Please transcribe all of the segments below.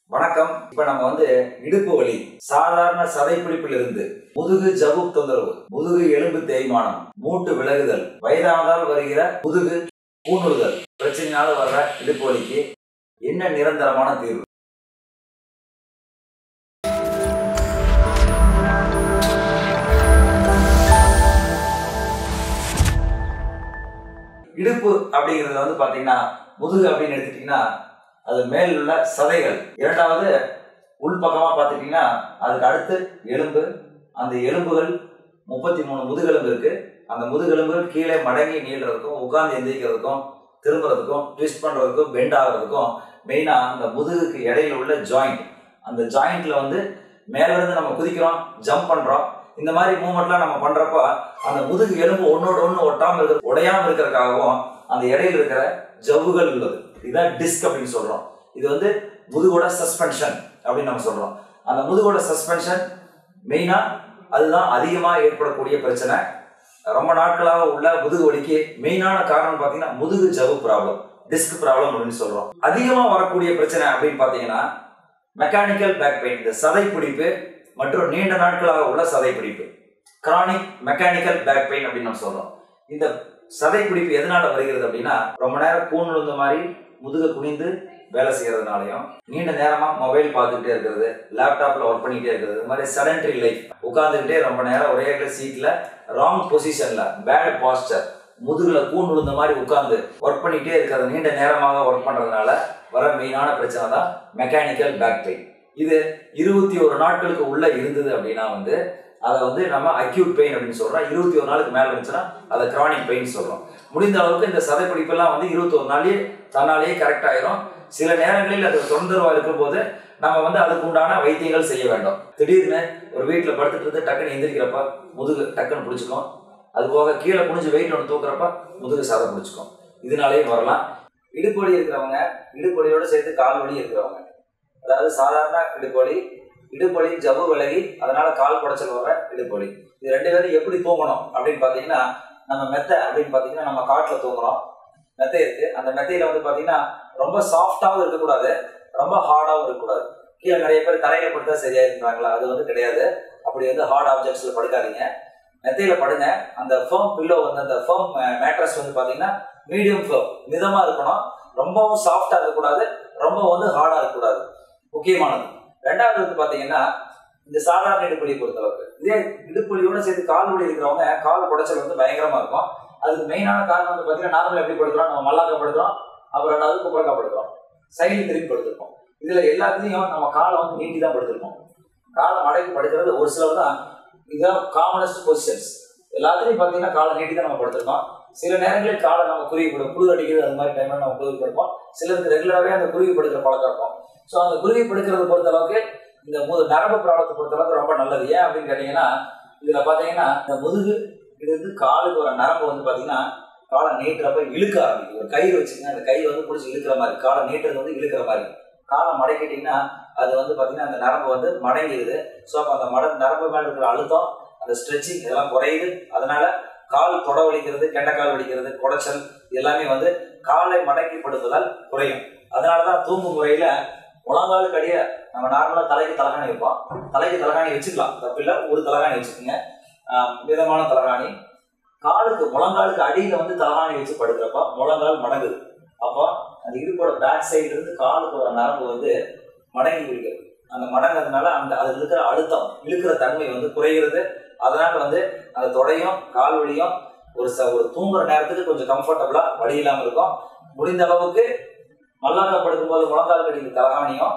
வணக்கம் இப்ப நம்ம வந்து இடுப்பு வலி சாதாரண சதைப்பிடிப்பில் இருந்து முதுகு ஜவு தொந்தரவு முதுகு எலும்பு தேய்மானம் மூட்டு விலகுதல் வயதானதால் வருகிற முதுகு கூணுறுதல் பிரச்சனையால வர்ற இடுப்பு வலிக்கு என்ன நிரந்தரமான தீர்வு இடுப்பு அப்படிங்கிறது வந்து பாத்தீங்கன்னா முதுகு அப்படின்னு எடுத்துட்டீங்கன்னா அது மேல் உள்ள சதைகள் இரண்டாவது உள்பக்கமா பார்த்துட்டீங்கன்னா அதுக்கு அடுத்து எலும்பு அந்த எலும்புகள் முப்பத்தி மூணு முதுகெலும்பு இருக்கு அந்த முதுகெலும்புகள் கீழே மடங்கி நீள்றதுக்கும் உட்கார்ந்து எந்திரிக்கிறதுக்கும் திரும்புறதுக்கும் ட்விஸ்ட் பண்றதுக்கும் பெண்ட் ஆகுறதுக்கும் மெயினா அந்த முதுகுக்கு இடையில உள்ள ஜாயிண்ட் அந்த ஜாயிண்ட்ல வந்து மேல இருந்து நம்ம குதிக்கிறோம் ஜம்ப் பண்றோம் இந்த மாதிரி மூவ்மெண்ட்லாம் நம்ம பண்றப்ப அந்த முதுகு எலும்பு ஒன்னோட ஒன்று ஒட்டாம இருக்கிற உடையாம இருக்கிறதுக்காகவும் அந்த இடையில இருக்கிற ஜவ்வுகள் உள்ளது இதுதான் டிஸ்க் அப்படின்னு சொல்றோம் இது வந்து முதுகோட சஸ்பென்ஷன் அப்படின்னு நம்ம சொல்றோம் அந்த முதுகோட சஸ்பென்ஷன் மெயினா அதுதான் அதிகமா ஏற்படக்கூடிய பிரச்சனை ரொம்ப நாட்களாக உள்ள முதுகு வலிக்கு மெயினான காரணம் பார்த்தீங்கன்னா முதுகு ஜவ்வு ப்ராப்ளம் டிஸ்க் ப்ராப்ளம் அப்படின்னு சொல்றோம் அதிகமா வரக்கூடிய பிரச்சனை அப்படின்னு பார்த்தீங்கன்னா மெக்கானிக்கல் பேக் பெயின் இந்த சதை பிடிப்பு மற்றும் நீண்ட நாட்களாக உள்ள சதை பிடிப்பு கிரானிக் மெக்கானிக்கல் பேக் பெயின் அப்படின்னு நம்ம சொல்றோம் இந்த சதை பிடிப்பு எதனால வருகிறது அப்படின்னா ரொம்ப நேரம் கூண் விழுந்த மாதிரி முதுக குனிந்து வேலை செய்யறதுனாலையும் நீண்ட நேரமா மொபைல் பார்த்துக்கிட்டே இருக்கிறது லேப்டாப்ல ஒர்க் பண்ணிக்கிட்டே இருக்கிறது இது மாதிரி சடன்ட்ரி லைஃப் உட்காந்துக்கிட்டே ரொம்ப நேரம் ஒரே சீட்ல ராங் பொசிஷன்ல பேட் பாஸ்டர் முதுகுல கூண் விழுந்த மாதிரி உட்காந்து ஒர்க் பண்ணிக்கிட்டே இருக்கிறது நீண்ட நேரமாக ஒர்க் பண்றதுனால வர மெயினான பிரச்சனை தான் மெக்கானிக்கல் பேக் பெயின் இது இருபத்தி ஒரு நாட்களுக்கு உள்ள இருந்தது அப்படின்னா வந்து அதை வந்து நம்ம அக்யூட் பெயின் அப்படின்னு சொல்றோம் இருபத்தி ஒரு நாளுக்கு மேல இருந்துச்சுன்னா அதை கிரானிக் பெயின் சொல்றோம் முடிந்த அளவுக்கு இந்த சதை பிடிப்பெல்லாம் வந்து இருபத்தி ஒரு நாள்லயே தன்னாலேயே கரெக்ட் ஆயிரும் சில நேரங்களில் அது தொந்தரவா இருக்கும்போது நம்ம வந்து அதுக்கு உண்டான வைத்தியங்கள் செய்ய வேண்டும் திடீர்னு ஒரு வீட்டில் படுத்துட்டு இருந்து டக்குன்னு எந்திரிக்கிறப்ப முதுகு டக்குன்னு பிடிச்சிக்கும் அது போக கீழே குனிஞ்சு வெயிட் ஒன்று தூக்குறப்ப முதுகு சதை பிடிச்சிக்கும் இதனாலேயும் வரலாம் இடுப்பு வலி இருக்கிறவங்க இடுப்பு வலியோட சேர்த்து கால் வலி இருக்கிறவங்க அதாவது சாதாரண இடுப்பு வலி இடுப்பு வலி ஜவ்வு விலகி அதனால கால் குடைச்சல் வர இடுப்பு வலி இது ரெண்டு பேரும் எப்படி தூங்கணும் அப்படின்னு பார்த்தீங்கன்னா நம்ம மெத்தை அப்படின்னு பார்த்தீங்கன்னா நம்ம காட்டில் தூங்குறோம் மெத்தை இருக்கு அந்த மெத்தையில வந்து பார்த்தீங்கன்னா ரொம்ப சாஃப்டாகவும் இருக்கக்கூடாது ரொம்ப ஹார்டாகவும் இருக்கக்கூடாது கீழே நிறைய பேர் தரையில படுத்தா சரியா இருக்கிறாங்களா அது வந்து கிடையாது அப்படி வந்து ஹார்ட் ஆப்ஜெக்ட்ஸ்ல படுக்காதீங்க மெத்தையில படுங்க அந்த ஃபேம் பில்லோ வந்து அந்த ஃபேம் மேட்ரஸ் வந்து பாத்தீங்கன்னா மீடியம் ஃபேம் மிதமா இருக்கணும் ரொம்பவும் சாஃப்டா இருக்கக்கூடாது ரொம்ப வந்து ஹார்டா இருக்கக்கூடாது முக்கியமானது ரெண்டாவது வந்து பாத்தீங்கன்னா இந்த சாதாரண இடுப்பொலி பொறுத்தளவுக்கு இதே இடுப்பொலியோட சேர்த்து கால் வலி இருக்கிறவங்க கால் குடைச்சல் வந்து பயங்கரமா இருக்கும் அதுக்கு மெயினான காரணம் வந்து பாத்தீங்கன்னா நார்மலா எப்படி படுக்கிறோம் நம்ம மல்லாக்க படுக்கிறோம் அப்புறம் ரெண்டாவது குப்பரக்கா படுக்கிறோம் சைடில் திரும்பி படுத்திருப்போம் இதுல எல்லாத்துலயும் நம்ம காலை வந்து நீட்டி தான் படுத்திருப்போம் காலை மடக்கி படுக்கிறது ஒரு சிலர் தான் இதுதான் காமனஸ்ட் பொசிஷன்ஸ் எல்லாத்துலயும் பாத்தீங்கன்னா காலை நீட்டி தான் நம்ம படுத்திருக்கோம் சில நேரங்களில் காலை நம்ம குருவி படும் புழு அடிக்கிறது அது மாதிரி டைம்ல நம்ம குருவி படுப்போம் சிலருக்கு ரெகுலராகவே அந்த குருவி படுக்கிற பழக்கம் இருக்கும் ஸோ அந்த குருவி படுக்கிறத பொறுத்த அளவுக்கு இந்த மு நரம்பு ப்ராப்ளத்தை பொறுத்த அளவுக்கு ரொம்ப நல்லது ஏன் அப்படின்னு கேட்டீங்கன்னா இதுல பாத்தீங்கன்னா இந்த முதுகு இது வந்து காலுக்கு வர நரம்பு வந்து பாத்தீங்கன்னா காலை நீட்டுறப்ப இழுக்க ஆரம்பிக்கும் ஒரு கயிறு வச்சுக்கங்க அந்த கயிறு வந்து பிடிச்சி இழுக்கிற மாதிரி காலை நீட்டுறது வந்து இழுக்கிற மாதிரி காலை மடக்கிட்டீங்கன்னா அது வந்து பாத்தீங்கன்னா அந்த நரம்பு வந்து மடங்கிடுது ஸோ அப்போ அந்த மட நரம்பு மேல இருக்கிற அழுத்தம் அந்த ஸ்ட்ரெச்சிங் இதெல்லாம் குறையுது அதனால கால் தொட வலிக்கிறது கெண்டக்கால் வலிக்கிறது குடைச்சல் எல்லாமே வந்து காலை மடக்கிப்படுத்துதல் குறையும் அதனாலதான் தூங்கும் முறையில முழங்காலுக்கு அடிய நம்ம நார்மலா தலைக்கு தலகாணி வைப்போம் தலைக்கு தலகாணி வச்சுக்கலாம் தப்பில்ல ஒரு தலகாணி வச்சுக்கோங்க ஆஹ் மிதமான தலகாணி காலுக்கு முழங்காலுக்கு அடியில வந்து தலகாணி வச்சு படுக்கிறப்ப முழங்கால் மடங்குது அப்போ அந்த இடுப்போட பேக் சைடுல இருந்து காலுக்கு வர நரம்பு வந்து மடங்கி விடுகிறது அந்த மடங்கிறதுனால அந்த அதுல இருக்கிற அழுத்தம் இழுக்கிற தன்மை வந்து குறைகிறது அதனால வந்து அந்த தொடையும் கால் வலியும் ஒரு ச ஒரு தூங்குற நேரத்துக்கு கொஞ்சம் கம்ஃபர்டபுளா வலி இல்லாம இருக்கும் முடிந்த அளவுக்கு மல்லாக்கா படுக்கும்போது முழங்கால் கடிக்கு தலகாணியும்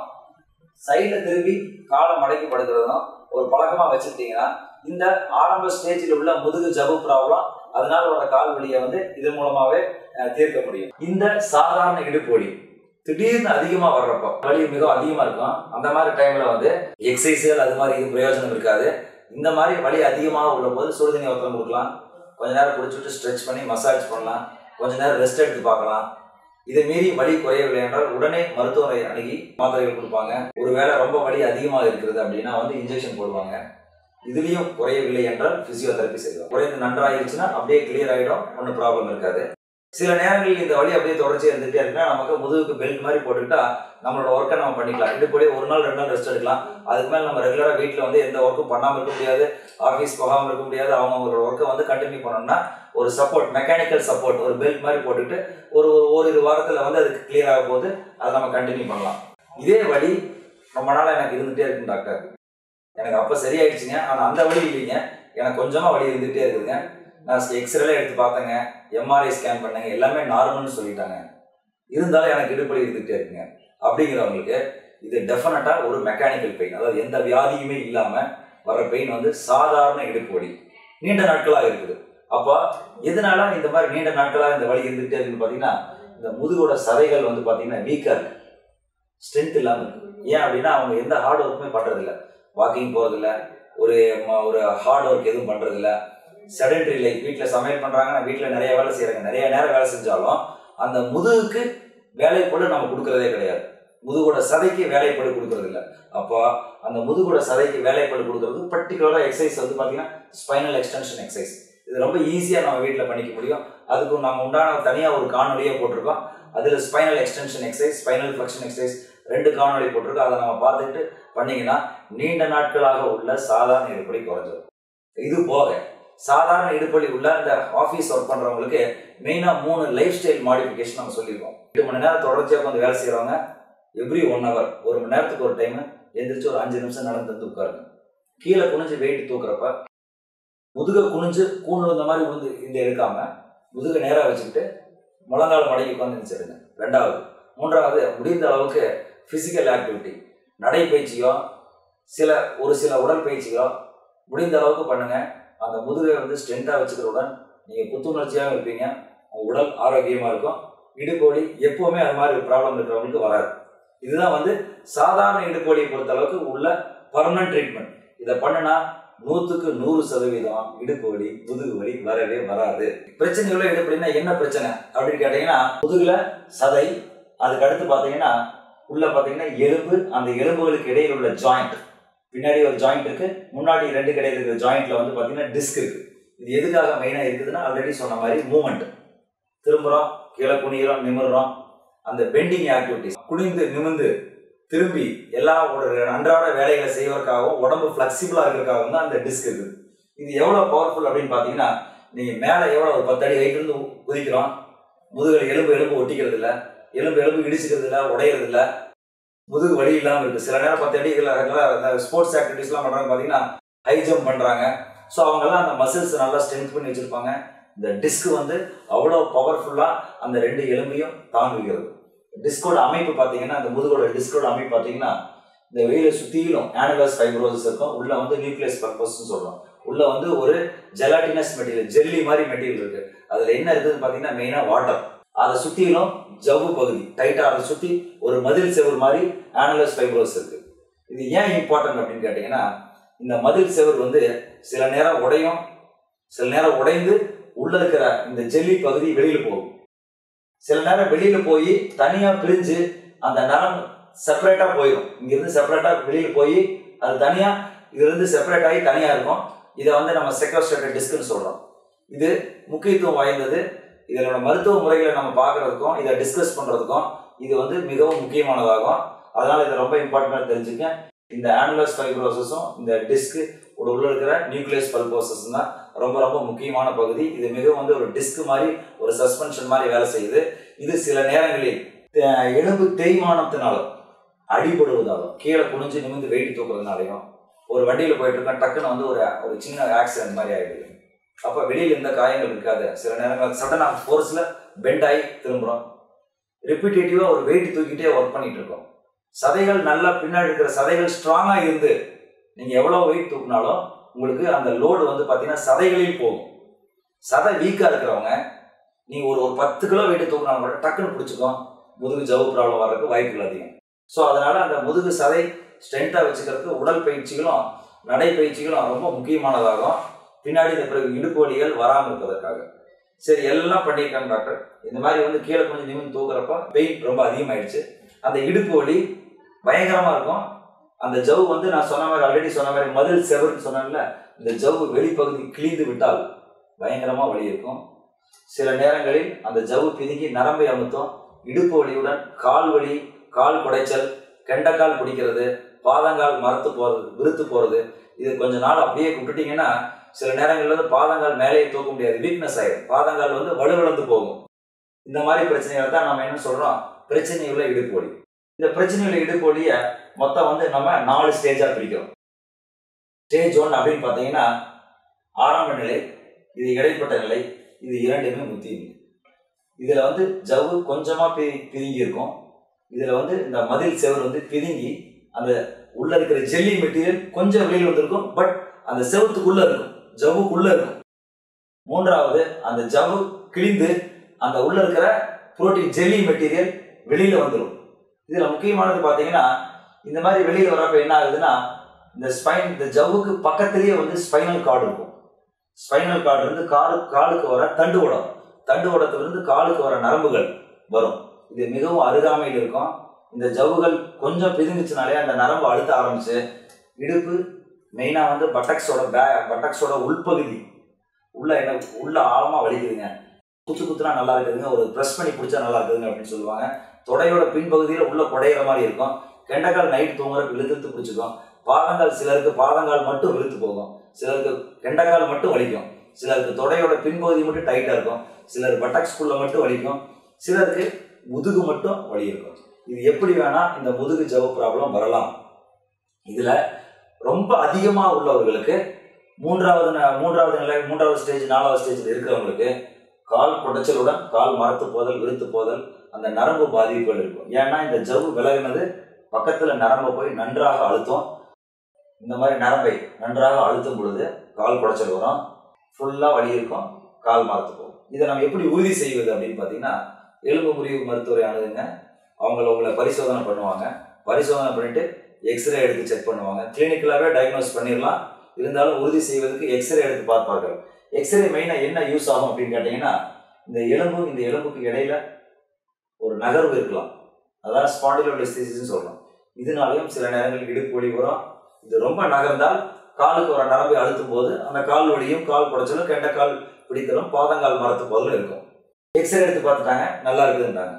சைடில் திரும்பி காலை மடக்கி படுக்கிறதும் ஒரு பழக்கமா வச்சுக்கிட்டீங்கன்னா இந்த ஆரம்ப ஸ்டேஜில் உள்ள முதுகு ஜவு ப்ராப்ளம் அதனால வர கால் வலியை வந்து இதன் மூலமாவே அஹ், தீர்க்க முடியும் இந்த சாதாரண இடுப்பு வலி திடீர்னு அதிகமா வர்றப்போ வலி மிக அதிகமா இருக்கும் அந்த மாதிரி டைம்ல வந்து எக்ஸசைஸ்கள் அது மாதிரி இது பிரயோஜனம் இருக்காது இந்த மாதிரி வலி அதிகமாக உள்ள போது சுடுதண்ணி ஒருத்தம் கொடுக்கலாம் கொஞ்ச நேரம் குடிச்சுட்டு ஸ்ட்ரெச் பண்ணி மசாஜ் பண்ணலாம் கொஞ்ச நேரம் ரெஸ்ட் எடுத்து பார்க்கலாம் இதை மீறி வலி குறையவில்லை என்றால் உடனே மருத்துவரை அணுகி மாத்திரைகள் கொடுப்பாங்க ஒருவேளை ரொம்ப வலி அதிகமாக இருக்கிறது அப்படின்னா வந்து இன்ஜெக்ஷன் போடுவாங்க இதுலயும் குறையவில்லை என்றால் பிசியோதெரப்பி செய்வாங்க குறைந்து நன்றாயிருச்சுன்னா அப்படியே கிளியர் ஆயிடும் ஒன்றும் ப்ராப்ளம் இருக்காது சில நேரங்களில் இந்த வழி அப்படியே தொடர்ச்சியாக இருந்துகிட்டே இருக்குன்னா நமக்கு முதுகுக்கு பெல்ட் மாதிரி போட்டுக்கிட்டா நம்மளோட ஒர்க்கை நம்ம பண்ணிக்கலாம் இடுப்புலேயே ஒரு நாள் ரெண்டு நாள் ரெஸ்ட் எடுக்கலாம் அதுக்கு மேலே நம்ம ரெகுலராக வீட்டில் வந்து எந்த ஒர்க்கும் பண்ணாமல் இருக்க முடியாது ஆஃபீஸ் போகாமல் இருக்க முடியாது அவங்க அவங்களோட ஒர்க்கை வந்து கண்டினியூ பண்ணணும்னா ஒரு சப்போர்ட் மெக்கானிக்கல் சப்போர்ட் ஒரு பெல்ட் மாதிரி போட்டுக்கிட்டு ஒரு ஒரு ஓரிரு வாரத்தில் வந்து அதுக்கு கிளியர் ஆகும் போது அதை நம்ம கண்டினியூ பண்ணலாம் இதே வழி ரொம்ப நாளாக எனக்கு இருந்துகிட்டே இருக்கும் டாக்டர் எனக்கு அப்போ சரியாயிடுச்சுங்க ஆனால் அந்த வழி இல்லைங்க எனக்கு கொஞ்சமாக வலி இருந்துகிட்டே இருக்குதுங்க நான் எக்ஸ்ரேல எடுத்து பார்த்தேங்க எம்ஆர்ஐ ஸ்கேன் பண்ணேங்க எல்லாமே நார்மல்னு சொல்லிட்டாங்க இருந்தாலும் எனக்கு இடுப்பலி இருந்துகிட்டே இருக்குங்க அப்படிங்கிறவங்களுக்கு இது டெஃபினட்டாக ஒரு மெக்கானிக்கல் பெயின் அதாவது எந்த வியாதியுமே இல்லாமல் வர பெயின் வந்து சாதாரண இடுப்பு வலி நீண்ட நாட்களாக இருக்குது அப்போ எதனால இந்த மாதிரி நீண்ட நாட்களாக இந்த வலி இருந்துகிட்டே இருக்குன்னு பார்த்தீங்கன்னா இந்த முதுகோட சதைகள் வந்து பார்த்தீங்கன்னா வீக்காக இருக்கு ஸ்ட்ரென்த் இல்லாமல் இருக்கு ஏன் அப்படின்னா அவங்க எந்த ஹார்ட் ஒர்க்குமே பண்ணுறதில்ல வாக்கிங் போகிறதில்ல ஒரு ம- ஒரு ஹார்ட் ஒர்க் எதுவும் பண்ணுறதில்ல செடன்ட்ரி லைஃப் வீட்டில் சமையல் பண்ணுறாங்க நான் வீட்டில் நிறைய வேலை செய்கிறாங்க நிறைய நேரம் வேலை செஞ்சாலும் அந்த முதுகுக்கு வேலைப்படு நம்ம கொடுக்கறதே கிடையாது முதுகோட சதைக்கு வேலைப்படு கொடுக்கறது இல்ல அப்போ அந்த முதுகோட சதைக்கு வேலைப்படு கொடுக்கறது பர்டிகுலராக எக்ஸசைஸ் வந்து பார்த்தீங்கன்னா ஸ்பைனல் எக்ஸ்டென்ஷன் எக்ஸசைஸ் இது ரொம்ப ஈஸியாக நம்ம வீட்டில் பண்ணிக்க முடியும் அதுக்கு நம்ம உண்டான தனியாக ஒரு காணொலியே போட்டிருக்கோம் அதில் spinal extension exercise spinal flexion exercise ரெண்டு காணொலி போட்டிருக்கோம் அதை நம்ம பார்த்துட்டு பண்ணீங்கன்னா நீண்ட நாட்களாக உள்ள சாதாரண இடுப்படி குறைஞ்சிடும் இது போக சாதாரண இடுப்பலி உள்ள இந்த ஆஃபீஸ் ஒர்க் பண்ணுறவங்களுக்கு மெயினாக மூணு லைஃப் ஸ்டைல் மாடிஃபிகேஷன் நம்ம சொல்லியிருக்கோம் எட்டு மணி நேரம் தொடர்ச்சியாக வந்து வேலை செய்கிறவங்க எவ்ரி ஒன் ஹவர் ஒரு மணி நேரத்துக்கு ஒரு டைம் எந்திரிச்சு ஒரு அஞ்சு நிமிஷம் நடந்து வந்து உட்காருங்க கீழே குனிஞ்சு வெயிட் தூக்குறப்ப முதுக குனிஞ்சு கூண் விழுந்த மாதிரி விழுந்து இந்த எடுக்காம முதுக நேராக வச்சுக்கிட்டு முழங்கால் மடங்கி உட்காந்து நினைச்சிடுங்க ரெண்டாவது மூன்றாவது முடிந்த அளவுக்கு ஃபிசிக்கல் ஆக்டிவிட்டி நடைப்பயிற்சியோ சில ஒரு சில உடற்பயிற்சிகளோ முடிந்த அளவுக்கு பண்ணுங்க அந்த முதுகை வந்து ஸ்ட்ரென்த்தாக வச்சுக்கிறவுடன் நீங்கள் புத்துணர்ச்சியாகவும் இருப்பீங்க உங்க உடல் ஆரோக்கியமாக இருக்கும் இடுப்பு வலி எப்போவுமே அது மாதிரி ஒரு ப்ராப்ளம் இருக்கிறவங்களுக்கு வராது இதுதான் வந்து சாதாரண இடுப்பு வலியை பொறுத்த அளவுக்கு உள்ள பர்மனன்ட் ட்ரீட்மெண்ட் இதை பண்ணுனா நூற்றுக்கு நூறு சதவீதம் இடுப்பு வலி முதுகு வலி வரவே வராது பிரச்சனை உள்ள இடுப்பு வலின்னா என்ன பிரச்சனை அப்படின்னு கேட்டீங்கன்னா முதுகுல சதை அதுக்கு அடுத்து பார்த்தீங்கன்னா உள்ள பார்த்தீங்கன்னா எலும்பு அந்த எலும்புகளுக்கு இடையில் உள்ள ஜாயிண்ட் பின்னாடி ஒரு ஜாயிண்ட் இருக்கு முன்னாடி ரெண்டு கிடையாது இருக்கிற ஜாயிண்ட்ல வந்து பார்த்தீங்கன்னா டிஸ்க் இருக்கு இது எதுக்காக மெயினாக இருக்குதுன்னா ஆல்ரெடி சொன்ன மாதிரி மூமெண்ட் திரும்புகிறோம் கீழே குனிகிறோம் நிமிர்றோம் அந்த பெண்டிங் ஆக்டிவிட்டிஸ் குனிந்து நிமிர்ந்து திரும்பி எல்லா ஒரு அன்றாட வேலைகளை செய்வதற்காகவும் உடம்பு ஃப்ளெக்சிபிளாக இருக்கிறதுக்காகவும் தான் அந்த டிஸ்க் இருக்குது இது எவ்வளோ பவர்ஃபுல் அப்படின்னு பார்த்தீங்கன்னா நீங்கள் மேலே எவ்வளோ ஒரு பத்தடி height இருந்து குதிக்கிறோம் முதுகில் எலும்பு எலும்பு ஒட்டிக்கிறது இல்லை எலும்பு எலும்பு இடிச்சுக்கிறது இல்லை உடையிறது இல்லை முதுகு வலி இல்லாமல் இருக்குது சில நேரம் பத்து அடிகள் ஸ்போர்ட்ஸ் ஆக்டிவிட்டீஸ்லாம் பண்ணுறாங்க பார்த்தீங்கன்னா ஹை ஜம்ப் பண்ணுறாங்க ஸோ அவங்கெல்லாம் அந்த மசில்ஸ் நல்லா ஸ்ட்ரென்த் பண்ணி வச்சுருப்பாங்க இந்த டிஸ்க் வந்து அவ்வளோ பவர்ஃபுல்லாக அந்த ரெண்டு எலும்பையும் தாங்குகிறது டிஸ்கோட அமைப்பு பார்த்தீங்கன்னா அந்த முதுகோட டிஸ்கோட அமைப்பு பார்த்தீங்கன்னா இந்த வெயிலை சுற்றிலும் ஆனுலஸ் ஃபைப்ரோசஸ் இருக்கும் உள்ள வந்து நியூக்ளியஸ் பர்பஸ்ன்னு சொல்கிறோம் உள்ள வந்து ஒரு ஜெலாட்டினஸ் மெட்டீரியல் ஜெல்லி மாதிரி மெட்டீரியல் இருக்கு அதில் என்ன இருக்குதுன்னு பார்த்தீங்கன்னா மெயினாக வாட்டர் அதை சுற்றிலும் ஜவ்வு பகுதி டைட்டாக அதை சுற்றி ஒரு மதில் செவுர் மாதிரி ஆனுலஸ் ஃபைப்ரோஸ் இருக்கு இது ஏன் இம்பார்ட்டன்ட் அப்படின்னு கேட்டிங்கன்னா இந்த மதில் செவுர் வந்து சில நேரம் உடையும் சில நேரம் உடைந்து உள்ள இருக்கிற இந்த ஜெல்லி பகுதி வெளியில போகும் சில நேரம் வெளியில போய் தனியா பிரிஞ்சு அந்த நரம் செப்பரேட்டா போயிடும் இங்கிருந்து செப்பரேட்டா வெளியில போய் அது தனியா இதுல இருந்து செப்பரேட் ஆகி தனியா இருக்கும் இதை வந்து நம்ம செக்வஸ்ட்ரேட்டட் டிஸ்க்னு சொல்றோம் இது முக்கியத்துவம் வாய்ந்தது இதனோட மருத்துவ முறைகளை நம்ம பார்க்கறதுக்கும் இதை டிஸ்கஸ் பண்றதுக்கும் இது வந்து மிகவும் முக்கியமானதாகும் அதனால இதை ரொம்ப இம்பார்ட்டண்டாக தெரிஞ்சுக்க இந்த ஆனுலஸ் ஃபைப்ரோசஸும் இந்த டிஸ்க் உள்ள இருக்கிற நியூக்ளியஸ் பல்போசஸ் தான் ரொம்ப ரொம்ப முக்கியமான பகுதி இது மிகவும் வந்து ஒரு டிஸ்க் மாதிரி ஒரு சஸ்பென்ஷன் மாதிரி வேலை செய்யுது இது சில நேரங்களில் அஹ், எலும்பு தேய்மானத்தினாலும் அடிபடுவதாலும் கீழே குனிஞ்சு நிமிந்து வெயிட் தூக்குறதுனாலையும் ஒரு வண்டியில் போயிட்டு இருக்கோம் டக்குன்னு வந்து ஒரு ஒரு சின்ன ஆக்சிடென்ட் மாதிரி ஆயிடுது அப்போ வெளியில் எந்த காயங்கள் இருக்காது சில நேரங்கள் சடனாக ஃபோர்ஸில் பெண்ட் ஆகி திரும்புகிறோம் ரிப்பீட்டேட்டிவாக ஒரு வெயிட் தூக்கிட்டே ஒர்க் பண்ணிட்டு இருக்கோம் சதைகள் நல்லா பின்னாடி இருக்கிற சதைகள் ஸ்ட்ராங்காக இருந்து நீங்கள் எவ்வளோ வெயிட் தூக்குனாலும் உங்களுக்கு அந்த லோடு வந்து பார்த்தீங்கன்னா சதைகளில் போகும் சதை வீக்காக இருக்கிறவங்க நீங்கள் ஒரு ஒரு பத்து கிலோ வெயிட் தூக்குனாலும் கூட டக்குன்னு பிடிச்சிக்கும் முதுகு ஜவு ப்ராப்ளம் வர்றதுக்கு வாய்ப்புகள் அதிகம் ஸோ அதனால அந்த முதுகு சதை ஸ்ட்ரென்த்தாக வச்சுக்கிறதுக்கு உடல் பயிற்சிகளும் நடைப்பயிற்சிகளும் ரொம்ப முக்கியமானதாகும் பின்னாடி இந்த பிறகு இடுப்பு வலிகள் வராமல் இருப்பதற்காக சரி எல்லாம் பண்ணியிருக்காங்க டாக்டர் இந்த மாதிரி வந்து கீழே கொஞ்சம் நிமிந்து தூக்குறப்ப பெயின் ரொம்ப அதிகமாயிடுச்சு அந்த இடுப்பு வலி பயங்கரமாக இருக்கும் அந்த ஜவ் வந்து நான் சொன்ன மாதிரி ஆல்ரெடி சொன்ன மாதிரி மதில் செவர்னு சொன்னேன்ல இந்த ஜவ் வெளிப்பகுதி கிழிந்து விட்டால் பயங்கரமாக வலி இருக்கும் சில நேரங்களில் அந்த ஜவ்வு பிதுங்கி நரம்பை அமுத்தும் இடுப்பு வலியுடன் கால் வலி கால் குடைச்சல் கெண்டைக்கால் பிடிக்கிறது பாதங்கால் மரத்து போகிறது விருத்து போகிறது இது கொஞ்ச நாள் அப்படியே விட்டுட்டீங்கன்னா சில நேரங்கள்ல வந்து பாதங்கால் மேலேயே தூக்க முடியாது வீக்னஸ் ஆயிடும் பாதங்கால் வந்து வலுவிழந்து போகும் இந்த மாதிரி பிரச்சனைகள் தான் நம்ம என்ன சொல்றோம் பிரச்சனையுள்ள இடுப்பு வலி இந்த பிரச்சனையுள்ள இடுப்பு வலியை மொத்தம் வந்து நம்ம நாலு ஸ்டேஜா பிரிக்கிறோம் ஸ்டேஜ் ஒன் அப்படின்னு பார்த்தீங்கன்னா ஆரம்ப நிலை இது இடைப்பட்ட நிலை இது இரண்டுமே முத்தியும் இதுல வந்து ஜவ்வு கொஞ்சமா பி பிதுங்கி இருக்கும் இதுல வந்து இந்த மதில் செவர் வந்து பிதுங்கி அந்த உள்ள இருக்கிற ஜெல்லி மெட்டீரியல் கொஞ்சம் வெளியில் வந்திருக்கும் பட் அந்த செவத்துக்குள்ள இருக்கும் ஜவ்வுக்குள்ள இருக்கும் மூன்றாவது அந்த ஜவ்வு கிழிந்து அந்த உள்ள இருக்கிற புரோட்டீன் ஜெல்லி மெட்டீரியல் வெளியில வந்துடும் இதுல முக்கியமானது பாத்தீங்கன்னா இந்த மாதிரி வெளியில வரப்ப என்ன ஆகுதுன்னா இந்த ஸ்பைன் இந்த ஜவ்வுக்கு பக்கத்திலேயே வந்து ஸ்பைனல் கார்டு இருக்கும் ஸ்பைனல் கார்டு இருந்து காலு காலுக்கு வர தண்டுவடம் தண்டுவடத்திலிருந்து காலுக்கு வர நரம்புகள் வரும் இது மிகவும் அருகாமையில் இருக்கும் இந்த ஜவ்வுகள் கொஞ்சம் பிதுங்குச்சுனாலே அந்த நரம்பு அழுத்த ஆரம்பிச்சு இடுப்பு மெயினாக வந்து பட்டக்ஸோட பே பட்டக்ஸோட உள்பகுதி உள்ள என்ன உள்ள ஆழமாக வலிக்குதுங்க குத்து குத்துனா நல்லா இருக்குதுங்க ஒரு ப்ரெஸ் பண்ணி பிடிச்சா நல்லா இருக்குதுங்க அப்படின்னு சொல்லுவாங்க தொடையோட பின்பகுதியில் உள்ள குடையிற மாதிரி இருக்கும் கெண்டைக்கால் நைட் தூங்குறதுக்கு இழுத்து பிடிச்சிக்கும் பாதங்கால் சிலருக்கு பாதங்கால் மட்டும் இழுத்து போகும் சிலருக்கு கெண்டைக்கால் மட்டும் வலிக்கும் சிலருக்கு தொடையோட பின்பகுதி மட்டும் டைட்டாக இருக்கும் சிலர் பட்டக்ஸ்குள்ள மட்டும் வலிக்கும் சிலருக்கு முதுகு மட்டும் வலி இருக்கும் இது எப்படி வேணா இந்த முதுகு ஜவு ப்ராப்ளம் வரலாம் இதுல ரொம்ப அதிகமா உள்ளவர்களுக்கு மூன்றாவது ந- மூன்றாவது நிலை மூன்றாவது ஸ்டேஜ் நாலாவது ஸ்டேஜில் இருக்கிறவங்களுக்கு கால் குடைச்சலுடன் கால் மரத்து போதல் விருத்து போதல் அந்த நரம்பு பாதிப்புகள் இருக்கும் ஏன்னா இந்த ஜவ்வு விலகினது பக்கத்துல நரம்பு போய் நன்றாக அழுத்தும் இந்த மாதிரி நரம்பை நன்றாக அழுத்தும் பொழுது கால் குடைச்சல் வரும் ஃபுல்லாக வலி இருக்கும் கால் மரத்து போகும் இதை நம்ம எப்படி உறுதி செய்வது அப்படின்னு பார்த்தீங்கன்னா எலும்பு முறிவு மருத்துவரை அணுகுங்க அவங்கள உங்களை பரிசோதனை பண்ணுவாங்க பரிசோதனை பண்ணிட்டு எக்ஸ்ரே எடுத்து செக் பண்ணுவாங்க கிளினிக்கலாகவே டயக்னோஸ் பண்ணிடலாம் இருந்தாலும் உறுதி செய்வதற்கு எக்ஸ்ரே எடுத்து பார்ப்பார்கள் எக்ஸ்ரே மெயினாக என்ன யூஸ் ஆகும் அப்படின்னு கேட்டிங்கன்னா இந்த எலும்பு இந்த எலும்புக்கு இடையில ஒரு நகர்வு இருக்கலாம் அதான் ஸ்பாண்டிலோடிஸ்டிசிஸ்னு சொல்றோம் இதனாலையும் சில நேரங்களில் இடுப்பு வலி வரும் இது ரொம்ப நகர்ந்தால் காலுக்கு வர நரம்பை அழுத்தும் போது அந்த கால் வலியும் கால் குடைச்சலும் கெண்டைக்கால் பிடித்தலும் பாதங்கால் மரத்து போதலும் இருக்கும் எக்ஸ்ரே எடுத்து பார்த்துட்டாங்க நல்லா இருக்குதுன்றாங்க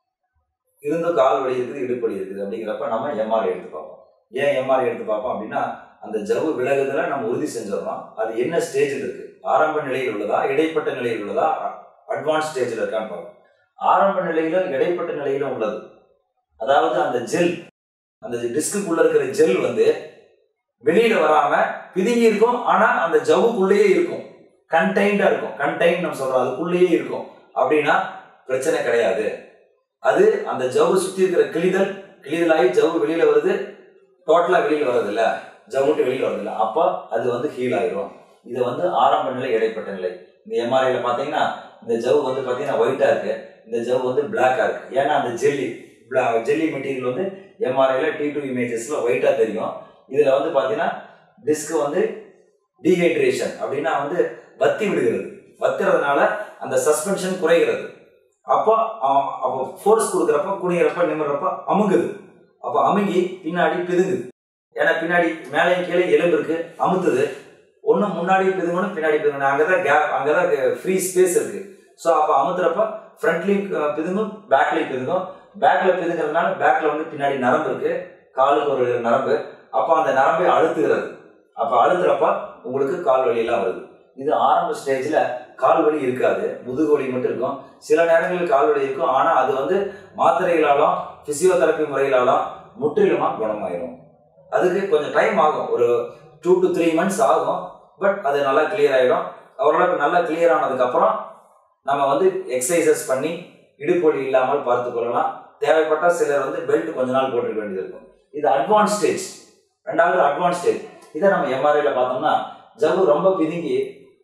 இருந்தும் கால் வலி இருக்குது இடுப்பு வலி இருக்குது அப்படிங்கிறப்ப நம்ம எம்ஆர்ஐ எடுத்து பார்ப்போம் ஏன் எம்ஆர்ஐ எடுத்து பார்ப்போம் அப்படின்னா அந்த ஜவ்வு விலகுதல நம்ம உறுதி செஞ்சிடறோம் அது என்ன ஸ்டேஜில் இருக்கு ஆரம்ப நிலையில் உள்ளதா இடைப்பட்ட நிலையில் உள்ளதா அட்வான்ஸ் ஸ்டேஜில் இருக்கான்னு பார்ப்போம் ஆரம்ப நிலையிலும் இடைப்பட்ட நிலையிலும் உள்ளது அதாவது அந்த ஜெல் அந்த டிஸ்க்குள்ள இருக்கிற ஜெல் வந்து வெளியில வராம பிதுங்கி இருக்கும் ஆனா அந்த ஜவ்வுக்குள்ளேயே இருக்கும் கண்டெய்ன்டா இருக்கும் கண்டெய்ன் நம்ம சொல்றோம் அதுக்குள்ளேயே இருக்கும் அப்படின்னா பிரச்சனை கிடையாது அது அந்த ஜவ்வு சுத்தி இருக்கிற கிழிதல் கிழிதலாகி ஜவ்வு வெளியில வருது டோட்டலா வெளியில வர்றதில்ல ஜவ்வுட்டு வெளியில வர்றதில்ல அப்போ அது வந்து ஹீல் ஆயிரும் இது வந்து ஆரம்ப நிலை இடைப்பட்ட நிலை இந்த எம்ஆர்ஐல பாத்தீங்கன்னா இந்த ஜவ்வு வந்து பாத்தீங்கன்னா ஒயிட்டா இருக்கு இந்த ஜவ்வு வந்து பிளாக்கா இருக்கு ஏன்னா அந்த ஜெல்லி ஜெல்லி மெட்டீரியல் வந்து எம்ஆர்ஐல டி டூ இமேஜஸ்ல ஒயிட்டா தெரியும் இதுல வந்து பாத்தீங்கன்னா டிஸ்க் வந்து டீஹைட்ரேஷன் அப்படின்னா வந்து வத்தி விடுகிறது வத்துறதுனால அந்த சஸ்பென்ஷன் குறைகிறது அப்போ அ- அப்போ ஃபோர்ஸ் கொடுக்குறப்ப குனிகிறப்ப நிமிடுறப்ப அமுங்குது அப்போ அமுங்கி பின்னாடி பிதுங்குது ஏன்னா பின்னாடி மேலேயும் கீழே எலும்பு இருக்கு அமுத்துது ஒன்று முன்னாடி பிதுங்கணும் பின்னாடி பிதுங்கணும் அங்கே தான் கேப் அங்கே தான் ஃப்ரீ ஸ்பேஸ் இருக்கு ஸோ அப்போ அமுத்துறப்ப ஃப்ரண்ட்லையும் பிதுங்கும் பேக்லையும் பிதுங்கும் பேக்கில் பிதுங்கிறதுனால பேக்கில் வந்து பின்னாடி நரம்பு இருக்கு காலுக்கு ஒரு நரம்பு அப்போ அந்த நரம்பை அழுத்துகிறது அப்போ அழுத்துறப்ப உங்களுக்கு கால் வலியெல்லாம் வருது இது ஆரம்ப ஸ்டேஜில் கால் வலி இருக்காது முதுகு வலி மட்டும் இருக்கும் சில நேரங்களில் கால் வலி இருக்கும் ஆனால் அது வந்து மாத்திரைகளாலும் பிசியோதெரப்பி முறைகளாலும் முற்றிலுமாக குணமாயிரும் அதுக்கு கொஞ்சம் டைம் ஆகும் ஒரு டூ டு த்ரீ மந்த்ஸ் ஆகும் பட் அது நல்லா கிளியர் ஆயிடும் ஓரளவுக்கு நல்லா கிளியர் ஆனதுக்கப்புறம் நம்ம வந்து எக்ஸசைசஸ் பண்ணி இடுப்பு வலி இல்லாமல் பார்த்து கொள்ளலாம் தேவைப்பட்டால் சிலர் வந்து பெல்ட் கொஞ்ச நாள் போட்டுக்க வேண்டியது இருக்கும் இது அட்வான்ஸ் ஸ்டேஜ் ரெண்டாவது அட்வான்ஸ் ஸ்டேஜ் இதை நம்ம எம்ஆர்ஐல பார்த்தோம்னா ஜவ்வு ரொம்ப பிதுங்கி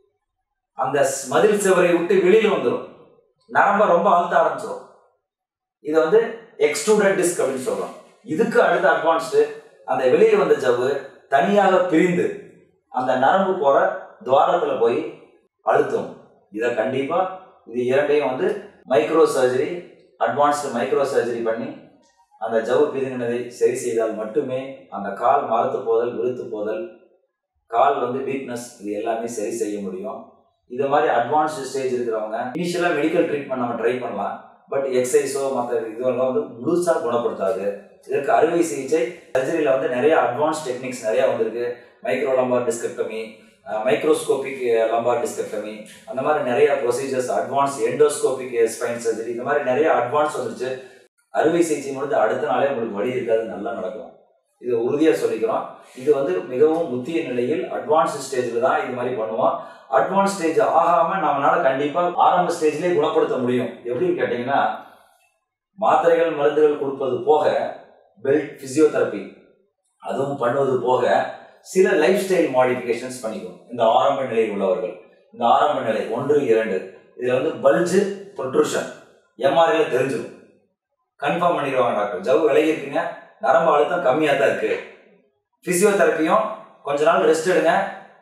அந்த ஸ்- மதில் சுவரை விட்டு வெளியில வந்துடும் நரம்ப ரொம்ப அழுத்த ஆரம்பிச்சிடும் இது வந்து எக்ஸ்ட்ரூடட் டிஸ்க் அப்படின்னு சொல்றோம் இதுக்கு அடுத்த அட்வான்ஸ்டு அந்த வெளியே வந்த ஜவ்வு தனியாக பிரிந்து அந்த நரம்பு போற துவாரத்துல போய் அழுத்தும் இதை கண்டிப்பா இது இரண்டையும் வந்து micro surgery advanced micro surgery பண்ணி அந்த ஜவ்வு பிதுங்கினதை சரி செய்தால் மட்டுமே அந்த கால் மரத்து போதல் விருத்து போதல் கால் வந்து வீக்னஸ் இது எல்லாமே சரி செய்ய முடியும் இது மாதிரி அட்வான்ஸ்டு ஸ்டேஜ் இருக்கிறவங்க இனிஷியலாக மெடிக்கல் ட்ரீட்மெண்ட் நம்ம ட்ரை பண்ணலாம் பட் எக்ஸசைஸோ மற்ற இதுவெல்லாம் வந்து முழுசாக குணப்படுத்தாது இதற்கு அறுவை சிகிச்சை சர்ஜரியில் வந்து நிறைய அட்வான்ஸ் டெக்னிக்ஸ் நிறையா வந்திருக்கு micro lumbar discectomy microscopic lumbar discectomy அந்த மாதிரி நிறைய procedures advance endoscopic spine surgery இந்த மாதிரி நிறைய அட்வான்ஸ் வந்துருச்சு அறுவை சிகிச்சை முடிஞ்சு அடுத்த நாளே உங்களுக்கு வழி இருக்காது நல்லா நடக்கும் இது உறுதியாக சொல்லிக்கிறோம் இது வந்து மிகவும் முத்திய நிலையில் அட்வான்ஸ் ஸ்டேஜில் தான் இது மாதிரி பண்ணுவோம் அட்வான்ஸ் ஸ்டேஜ் ஆகாமல் நம்மளால கண்டிப்பாக ஆரம்ப ஸ்டேஜ்லேயே குணப்படுத்த முடியும் எப்படின்னு கேட்டிங்கன்னா மாத்திரைகள் மருந்துகள் கொடுப்பது போக பெல்ட் ஃபிசியோதெரப்பி அதுவும் பண்ணுவது போக சில லைஃப் ஸ்டைல் மாடிஃபிகேஷன்ஸ் பண்ணிக்கும் இந்த ஆரம்ப நிலையில் உள்ளவர்கள் இந்த ஆரம்ப நிலை ஒன்று இரண்டு இதில் வந்து பல்ஜு ப்ரொட்ரூஷன் எம்ஆர்ஐல தெரிஞ்சிடும் கன்ஃபார்ம் பண்ணிடுவாங்க டாக்டர் ஜவ்வு விலகி இருக்குங்க நரம்பு அழுத்தம் கம்மியாக தான் இருக்கு ஃபிசியோதெரப்பியும் கொஞ்ச நாள் ரெஸ்ட் எடுங்க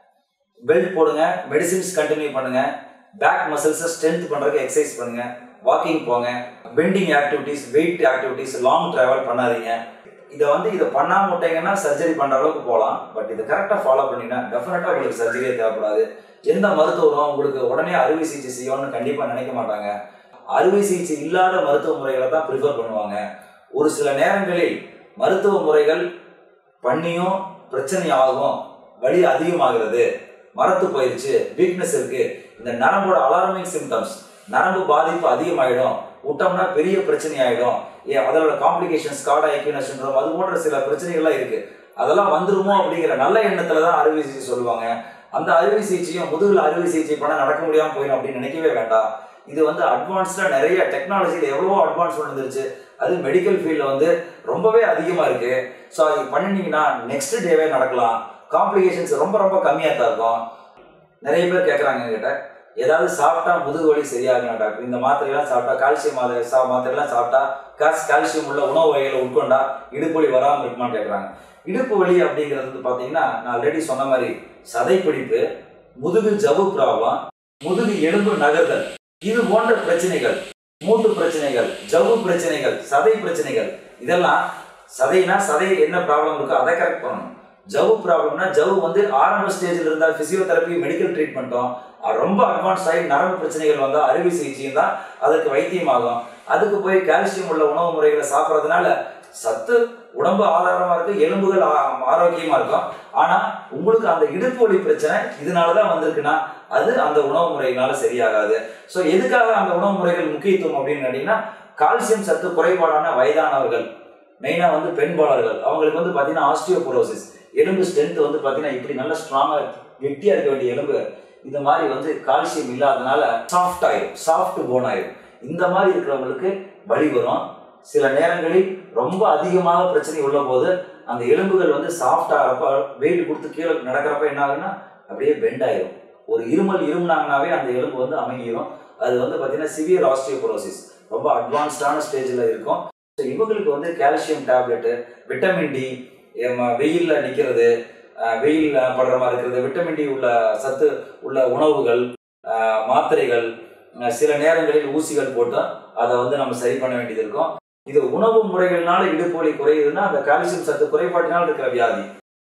பெல்ட் போடுங்க மெடிசின்ஸ் கண்டினியூ பண்ணுங்க பேக் மசில்ஸை ஸ்ட்ரென்த் பண்ணுறதுக்கு எக்ஸசைஸ் பண்ணுங்க வாக்கிங் போங்க bending activities weight activities long travel பண்ணாதீங்க இதை வந்து இதை பண்ணாம விட்டீங்கன்னா சர்ஜரி பண்ணுற அளவுக்கு போகலாம் பட் இதை கரெக்டாக ஃபாலோ பண்ணினா டெஃபினட்டாக உங்களுக்கு சர்ஜரியே தேவைப்படாது எந்த மருத்துவரும் உங்களுக்கு உடனே அறுவை சிகிச்சை செய்யணும்னு கண்டிப்பாக நினைக்க மாட்டாங்க அறுவை சிகிச்சை இல்லாத மருத்துவ முறைகளை தான் ப்ரிஃபர் பண்ணுவாங்க ஒரு சில நேரங்களில் மருத்துவ முறைகள் பண்ணியும் பிரச்சனை ஆகும் வலி அதிகமாகிறது மரத்து போயிடுச்சு வீக்னஸ் இருக்கு இந்த நரம்போட அலாரமிங் சிம்டம்ஸ் நரம்பு பாதிப்பு அதிகமாயிடும் விட்டோம்னா பெரிய பிரச்சனை ஆயிடும் ஏன் அதோட காம்ப்ளிகேஷன்ஸ் கார்டா எக்யூனஸ் சிண்ட்ரோம் அது போன்ற சில பிரச்சனைகள்லாம் இருக்கு அதெல்லாம் வந்துருமோ அப்படிங்கிற நல்ல எண்ணத்துல தான் அறுவை சிகிச்சை சொல்லுவாங்க அந்த அறுவை சிகிச்சையும் முதுகுல அறுவை சிகிச்சை பண்ண நடக்க முடியாம போயிடும் அப்படின்னு நினைக்கவே வேண்டாம் இது வந்து அட்வான்ஸ்டா நிறைய டெக்னாலஜியில் எவ்வளவோ அட்வான்ஸ்மெண்ட் வந்துருச்சு அது மெடிக்கல் ஃபீல்டில் வந்து ரொம்பவே அதிகமாக இருக்கு ஸோ அது பண்ணினீங்கன்னா நெக்ஸ்ட் டேவே நடக்கலாம் காம்ப்ளிகேஷன்ஸ் ரொம்ப ரொம்ப கம்மியாக தான் இருக்கும் நிறைய பேர் கேட்குறாங்க என்கிட்ட ஏதாவது சாப்பிட்டா முதுகு வலி சரியாகலாம் டாக்டர் இந்த மாத்திரையெல்லாம் சாப்பிட்டா கால்சியம் மாத்திரை சா மாத்திரைலாம் சாப்பிட்டா காஸ் கால்சியம் உள்ள உணவு வகைகளை உட்கொண்டா இடுப்பு வலி வராமல் இருக்குமான்னு கேட்குறாங்க இடுப்பு வலி அப்படிங்கிறது வந்து பார்த்தீங்கன்னா நான் ஆல்ரெடி சொன்ன மாதிரி சதைப்பிடிப்பு முதுகு ஜவ்வு ப்ராப்ளம் முதுகு எலும்பு நகர்தல் இது போன்ற பிரச்சனைகள் மூட்டு பிரச்சனைகள் ஜவ்வு பிரச்சனைகள் சதை பிரச்சனைகள் இதெல்லாம் சதைனா சதை என்ன ப்ராப்ளம் இருக்கோ அதை கரெக்ட் பண்ணணும் ஜவ்வு ப்ராப்ளம்னா ஜவ்வு வந்து ஆரம்ப ஸ்டேஜில் இருந்தால் ஃபிசியோதெரப்பி மெடிக்கல் ட்ரீட்மெண்ட்டும் ரொம்ப அட்வான்ஸ் ஆகி நரம்பு பிரச்சனைகள் வந்தால் அறுவை சிகிச்சையும் தான் அதுக்கு வைத்தியமாகும் அதுக்கு போய் கால்சியம் உள்ள உணவு முறைகளை சாப்பிட்றதுனால சத்து உடம்பு ஆதாரமா இருக்கு எலும்புகள் ஆ- ஆரோக்கியமா இருக்கும் ஆனா உங்களுக்கு அந்த இடுப்பு வலி பிரச்சனை இதனால தான் வந்திருக்குன்னா அது அந்த உணவு முறையினால சரியாகாது ஸோ எதுக்காக அந்த உணவு முறைகள் முக்கியத்துவம் அப்படின்னு கேட்டீங்கன்னா கால்சியம் சத்து குறைபாடான வயதானவர்கள் மெயினாக வந்து பெண்பாளர்கள் அவங்களுக்கு வந்து பார்த்தீங்கன்னா ஆஸ்டியோபோரோசிஸ் எலும்பு ஸ்ட்ரென்த் வந்து பார்த்தீங்கன்னா இப்படி நல்ல ஸ்ட்ராங்காக கெட்டியாக இருக்க வேண்டிய எலும்பு இந்த மாதிரி வந்து கால்சியம் இல்லாதனால சாஃப்ட் ஆயிடும் சாஃப்ட் போன் ஆயிடும் இந்த மாதிரி இருக்கிறவங்களுக்கு வலி வரும் சில நேரங்களில் ரொம்ப அதிகமாக பிரச்சனை உள்ள போது அந்த எலும்புகள் வந்து சாஃப்ட் ஆகிறப்ப வெயிட் கொடுத்து கீழே நடக்கிறப்ப என்ன ஆகுன்னா அப்படியே பெண்ட் ஆயிடும் ஒரு இருமல் இருமுனாங்கனாவே அந்த எலும்பு வந்து அமைங்கிடும் அது வந்து பார்த்தீங்கன்னா சிவியர் ஆஸ்டியோபோரோசிஸ் ரொம்ப அட்வான்ஸ்டான ஸ்டேஜில் இருக்கும் ஸோ இவங்களுக்கு வந்து கால்சியம் டேப்லெட்டு விட்டமின் டி வெயிலில் நிற்கிறது வெயில் படுற மாதிரி இருக்கிறது விட்டமின் டி உள்ள சத்து உள்ள உணவுகள் அஹ், மாத்திரைகள் அஹ், சில நேரங்களில் ஊசிகள் போட்டு அதை வந்து நம்ம சரி பண்ண வேண்டியது இருக்கும் இது உணவு முறைகள்னால இடுப்பு வலி குறையுதுன்னா அந்த கால்சியம் சத்து குறைபாட்டினால் இருக்கிற வியாதி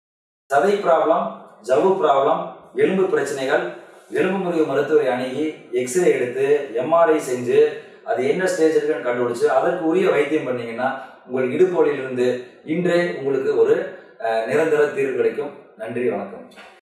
சதை ப்ராப்ளம் ஜவ்வு ப்ராப்ளம் எலும்பு பிரச்சனைகள் எலும்பு முறிவு மருத்துவரை அணுகி எக்ஸ்ரே எடுத்து எம்ஆர்ஐ செஞ்சு அது என்ன ஸ்டேஜ் இருக்குன்னு கண்டுபிடிச்சு அதற்கு உரிய வைத்தியம் பண்ணீங்கன்னா உங்கள் இடுப்பு வலியிலிருந்து இன்றே உங்களுக்கு ஒரு அஹ், நிரந்தர தீர்வு கிடைக்கும் நன்றி வணக்கம்